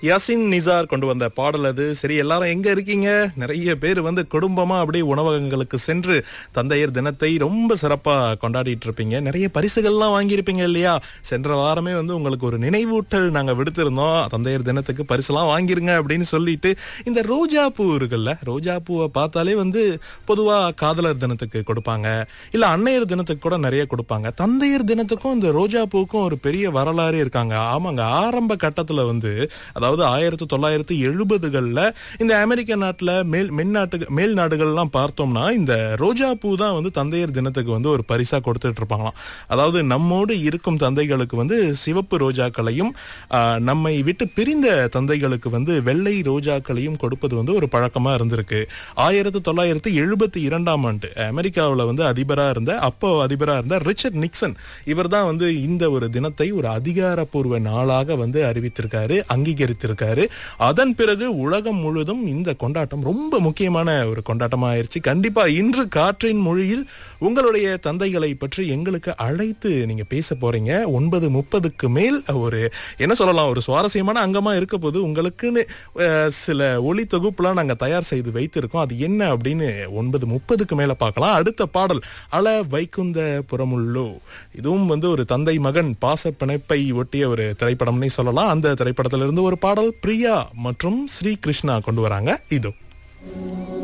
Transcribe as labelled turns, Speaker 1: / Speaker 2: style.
Speaker 1: யாசின் நிசார் கொண்டு வந்த பாடல் அது சரி எல்லாரும் எங்க இருக்கீங்க நிறைய பேர் வந்து குடும்பமா அப்படியே உணவகங்களுக்கு சென்று தந்தையர் தினத்தை ரொம்ப சிறப்பா கொண்டாடிட்டு இருப்பீங்க நிறைய பரிசுகள்லாம் வாங்கியிருப்பீங்க இல்லையா சென்ற வாரமே வந்து உங்களுக்கு ஒரு நினைவூட்டல் நாங்க விடுத்திருந்தோம் தந்தையர் தினத்துக்கு பரிசுலாம் வாங்கிருங்க அப்படின்னு சொல்லிட்டு இந்த ரோஜா பூ இருக்குல்ல ரோஜா பூவை பார்த்தாலே வந்து பொதுவா காதலர் தினத்துக்கு கொடுப்பாங்க இல்ல அன்னையர் தினத்துக்கு கூட நிறைய கொடுப்பாங்க தந்தையர் தினத்துக்கும் இந்த ரோஜா பூக்கும் ஒரு பெரிய வரலாறு இருக்காங்க ஆமாங்க ஆரம்ப கட்டத்துல வந்து அதாவது ஆயிரத்தி தொள்ளாயிரத்தி எழுபதுகள்ல இந்த அமெரிக்க நாட்டுல மேல் மென்னாட்டு மேல் நாடுகள்லாம் பார்த்தோம்னா இந்த ரோஜா பூ தான் வந்து தந்தையர் தினத்துக்கு வந்து ஒரு பரிசா கொடுத்துட்டு இருப்பாங்களாம் அதாவது நம்மோடு இருக்கும் தந்தைகளுக்கு வந்து சிவப்பு ரோஜாக்களையும் ஆஹ், நம்மை விட்டு பிரிந்த தந்தைகளுக்கு வந்து வெள்ளை ரோஜாக்களையும் கொடுப்பது வந்து ஒரு பழக்கமா இருந்திருக்கு ஆயிரத்தி தொள்ளாயிரத்தி எழுபத்தி இரண்டாம் ஆண்டு அமெரிக்காவில் வந்து அதிபரா இருந்த அப்போ அதிபரா இருந்த ரிச்சர்ட் நிக்சன் இவர் தான் வந்து இந்த ஒரு தினத்தை ஒரு அதிகாரப்பூர்வ நாளாக வந்து அறிவித்திருக்காரு அங்கீகரித்திருக்காரு அதன் பிறகு உலகம் முழுதும் இந்த கொண்டாட்டம் ரொம்ப முக்கியமான ஒரு கொண்டாட்டமா ஆயிருச்சு கண்டிப்பா இன்று காற்றின் மொழியில் உங்களுடைய தந்தைகளை பற்றி எங்களுக்கு அழைத்து நீங்க பேச போறீங்க ஒன்பது முப்பதுக்கு மேல் ஒரு என்ன சொல்லலாம் ஒரு சுவாரஸ்யமான அங்கமா இருக்க போது உங்களுக்குன்னு அஹ், சில ஒளி தொகுப்புலாம் நாங்க தயார் செய்து வைத்திருக்கோம் அது என்ன அப்படின்னு ஒன்பது முப்பதுக்கு மேல பார்க்கலாம் அடுத்த பாடல் அல வைகுந்த புறமுள்ளோ இதுவும் வந்து ஒரு தந்தை மகன் பாச பிணைப்பை ஒட்டிய ஒரு திரைப்படம்னே சொல்லலாம் அந்த திரைப்படத்திலிருந்து ஒரு பாடல் பிரியா மற்றும் ஸ்ரீ கிருஷ்ணா கொண்டு வராங்க இதோ